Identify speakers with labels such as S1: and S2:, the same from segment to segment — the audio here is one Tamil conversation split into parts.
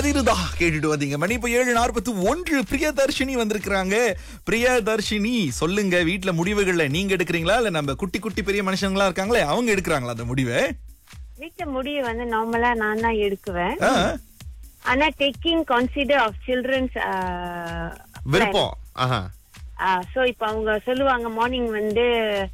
S1: அதிருதா கேட்டுட்டு வந்தீங்க மணி இப்ப ஏழு நாற்பத்தி ஒன்று பிரியதர்ஷினி வந்திருக்கிறாங்க பிரியதர்ஷினி சொல்லுங்க வீட்ல முடிவுகள்ல நீங்க எடுக்கிறீங்களா இல்ல நம்ம குட்டி குட்டி பெரிய மனுஷங்களா இருக்காங்களே அவங்க எடுக்கிறாங்களா அந்த முடிவை
S2: வீட்டு முடிவு வந்து நார்மலா நான் தான் எடுக்குவேன்
S1: ஆ,
S2: ஆனா டேக்கிங் கன்சிடர் ஆஃப் சில்ட்ரன்ஸ்
S3: விருப்பம் ஆஹா
S2: சோ இப்ப அவங்க சொல்லுவாங்க மார்னிங் வந்து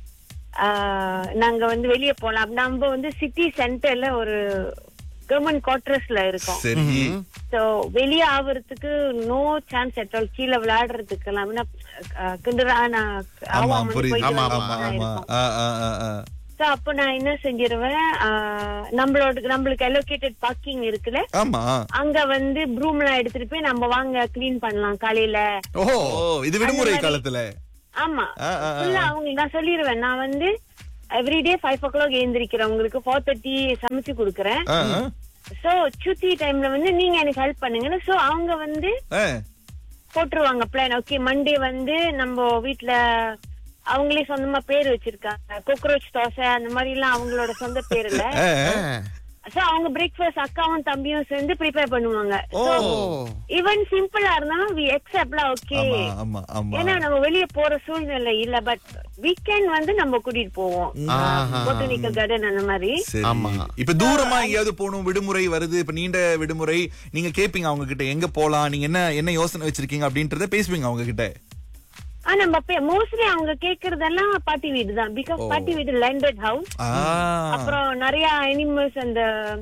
S2: ஆஹ், நாங்க வந்து வெளிய போலாம் நம்ம வந்து சிட்டி சென்டர்ல ஒரு கவர்மெண்ட் குவார்டர்ஸ்ல இருக்கோம்
S1: சரி
S2: சோ வெளிய ஆவறதுக்கு நோ சான்ஸ் அட் ஆல் கீழே விளையாடுறதுக்கு எல்லாம் கிண்டரான
S1: ஆமா புரியுது ஆமா ஆமா ஆமா ஆ, ஆ, ஆ, ஆ.
S2: சோ அப்ப நான் என்ன செஞ்சிருவேன் ஆஹ், நம்மளோட நம்மளுக்கு அலோகேட்டட் பார்க்கிங் இருக்குல்ல
S1: ஆமா
S2: அங்க வந்து ப்ரூம் எல்லாம் எடுத்துட்டு போய் நம்ம வாங்க க்ளீன் பண்ணலாம் காலையில
S1: ஓ இது விடுமுறை
S2: அந்த மாதிரி-
S1: காலத்துல
S2: ஆமா
S1: ஆ, ஆ, ஆ.
S2: ஃபுல்லா அவங்களுக்கு நான் சொல்லிடுவேன் நான் வந்து எவ்ரிடே ஃபைவ் ஓ கிளாக் எழுந்திருக்கிறேன் உங்களுக்கு ஃபோர் தேர்ட்டி சமைச்சு கொடுக்குறேன்
S1: ஆ, ஆ.
S2: சோ சுத்தி டைம்ல வந்து நீங்க எனக்கு ஹெல்ப் பண்ணுங்கன்னு சோ அவங்க வந்து
S1: ஆ,
S2: போட்டுருவாங்க பிளான் ஓகே மண்டே வந்து நம்ம வீட்ல அவங்களே சொந்தமா பேர் வச்சிருக்காங்க கோக்ரோச் தோசை அந்த மாதிரி எல்லாம் அவங்களோட சொந்த பேர்ல
S1: ஆ,
S2: சோ அவங்க பிரேக்ஃபாஸ்ட் அக்காவும் தம்பியும் சேர்ந்து ப்ரிப்பேர் பண்ணுவாங்க
S1: ஓ
S2: ஈவன் சிம்பிளா இருந்தாலும் வி எக்ஸப்ட்லாம் ஓகே
S1: ஆமா ஆமா ஆமா
S2: ஏன்னா நம்ம வெளிய போற சூழ்நிலை இல்ல பட் வீக்கெண்ட் வந்து நம்ம கூட்டிட்டு போவோம்
S3: ஆஹா.
S2: பொட்டானிக்கல் கார்டன் அந்த மாதிரி
S1: சரி
S3: ஆமா.
S1: இப்ப தூரமா எங்கேயாவது போகணும் விடுமுறை வருது இப்ப நீண்ட விடுமுறை நீங்க கேப்பீங்க அவங்க கிட்ட எங்க போலாம் நீங்க என்ன என்ன யோசனை வச்சிருக்கீங்க அப்படின்றத பேசுவீங்க அவங்க கிட்ட
S2: ஆனா நம்ம மோஸ்ட்லி அவங்க கேக்குறதெல்லாம் பாட்டி வீடு தான் பிகாஸ் பாட்டி வீடு லேண்டட் ஹவுஸ்
S1: ஆ,
S2: அப்புறம் நிறைய அனிமல்ஸ் அந்த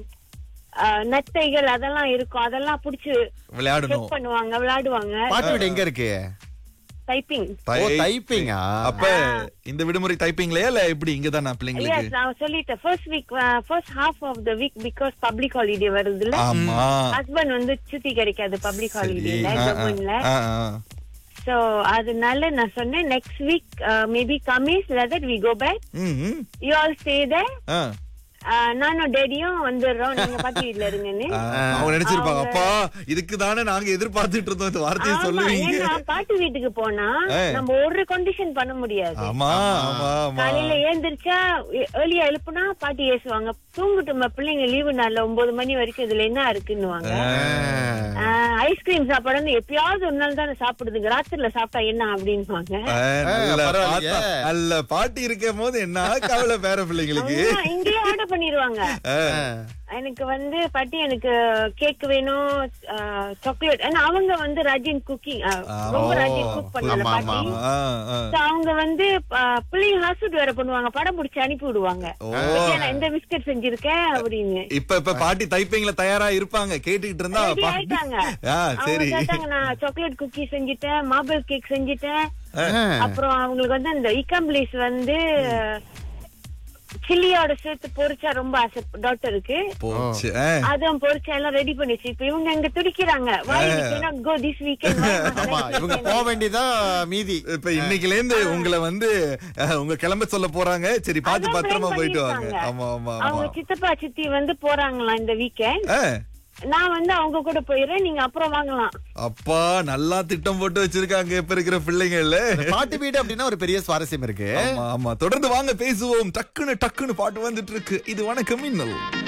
S2: அஹ், நத்தைகள் அதெல்லாம் இருக்கும் அதெல்லாம் புடிச்சு
S1: விளையாடணும்
S2: செக் பண்ணுவாங்க விளையாடுவாங்க
S3: பாட்டு வீடு எங்க இருக்கு
S2: டைப்பிங்
S3: ஓ
S1: தை-
S3: டைப்பிங்கா
S1: அப்ப இந்த விடுமுறை டைப்பிங்லயா இல்ல எப்படி இங்க தானா
S2: எஸ்
S1: பிள்ளைங்களுக்கு
S2: நான் சொல்லிட்டேன் first week first half of the week because public holiday வருதுல்ல
S1: ஆமா
S2: ஹஸ்பண்ட் வந்து சுத்தி கிடைக்காது பப்ளிக்
S1: சரி
S2: ஹாலிடேல
S1: ஆ, ஆ,
S2: கவர்மெண்ட்ல
S1: ஆ, ஆ.
S2: சோ அதனால நான் சொன்னேன் next week maybe comes that we go back
S1: hmm, hmm.
S2: You all stay there
S1: ah.
S2: நானும் டேடியும் வந்துடுறோம் நீங்க பாட்டி வீட்ல இருங்கன்னு
S1: ஆ, அவங்க நினைச்சிருப்பாங்க அப்பா இதுக்கு தானே நாங்க எதிர்பார்த்துட்டு இருந்தோம் இந்த வார்த்தையை
S2: ஆமா
S1: சொல்லுவீங்க
S2: ஏன்னா பாட்டி வீட்டுக்கு போனா
S1: ஆ.
S2: நம்ம ஒரு கண்டிஷன் பண்ண முடியாது
S1: ஆமா ஆமா ஆமா
S2: காலையில ஏந்திரிச்சா ஏர்லியா எழுப்புனா பாட்டி ஏசுவாங்க தூங்கட்டும் பிள்ளைங்க லீவு நாள்ல ஒன்பது மணி வரைக்கும் இதுல என்ன இருக்குன்னுவாங்க ஐஸ்கிரீம் சாப்பாடுன்னு எப்பயாவது ஒரு நாள் தானே சாப்பிடுதுங்க ராத்திரில சாப்பிட்டா என்ன அப்படின்னுவாங்க
S1: ஆ, நல்ல
S3: பரவாயில்லையே.
S1: பாத்தா- நல்ல பாட்டி இருக்கும் போது என்ன கவலை பேர பிள்ளைங்களுக்கு
S2: ஆமா, இங்கேயே ஆர்டர் பண்ணிருவாங்க
S1: ஆ.
S2: எனக்கு வந்து பாட்டி எனக்கு கேக் வேணும் சாக்லேட் ஏன்னா அவங்க வந்து ராஜின் குக்கிங் ரொம்ப
S1: ஓ,
S2: ராஜின் குக் பண்ணல
S3: ஆமா, ஆமா,
S2: பாட்டி
S3: ஆமா.
S1: ஆ, ஆ.
S2: So, அவங்க வந்து அஹ், பிள்ளைங்க ஹாஸ்பிட் வேற பண்ணுவாங்க படம் பிடிச்சி அனுப்பி விடுவாங்க
S1: ஓ.
S2: "பாத்தியா, நான் இந்த பிஸ்கட் செஞ்சிருக்கேன் அப்படின்னு
S1: இப்ப இப்ப பாட்டி தைப்பிங்ல தயாரா இருப்பாங்க கேட்டுக்கிட்டு இருந்தா
S2: Ready
S1: பாட்டி
S2: ஆயிட்டாங்க.
S1: ஆ
S2: அவங்க
S1: சரி
S2: கேட்டாங்க நான் சாக்லேட் குக்கி செஞ்சுட்டேன் மார்பிள் கேக் செஞ்சுட்டேன்
S3: ஆ.
S2: அப்புறம் அவங்களுக்கு வந்து அந்த இக்கம்பிளிஸ் வந்து சில்லியோட சேர்த்து பொரிச்சா ரொம்ப ஆசை டாக்டருக்கு
S1: போச்சு ஆ.
S2: அதுவும் பொரிச்சா எல்லாம் ரெடி பண்ணிச்சு இப்ப இவங்க அங்க துடிக்கிறாங்க why we cannot go this weekend Why must
S3: ஆமா
S2: next
S3: இவங்க
S2: weekend?
S3: போக வேண்டியதா மீதி
S1: இப்ப இன்னைக்குல இருந்து உங்களை வந்து அஹ், உங்க கிளம்ப சொல்ல போறாங்க சரி பார்த்து
S2: அதான்
S1: பத்திரமா
S2: plan
S1: போயிட்டு வாங்க
S2: பண்ணிருக்காங்க.
S1: ஆமா ஆமா
S2: அவங்க
S1: ஆமா
S2: சித்தப்பா சித்தி வந்து போறாங்களாம் இந்த வீக்கெண்ட்
S1: ஆ,
S2: நான் வந்து அவங்க கூட போயிடுறேன் நீங்க அப்புறம் வாங்கலாம்
S1: அப்பா நல்லா திட்டம் போட்டு வச்சிருக்காங்க இப்ப இருக்கிற பிள்ளைங்கள்ல
S3: பாட்டு வீடு அப்படின்னா ஒரு பெரிய சுவாரஸ்யம் இருக்கு
S1: ஆமா ஆமா தொடர்ந்து வாங்க பேசுவோம் டக்குன்னு டக்குன்னு பாட்டு வந்துட்டு இருக்கு இது வணக்கம் மின்னல்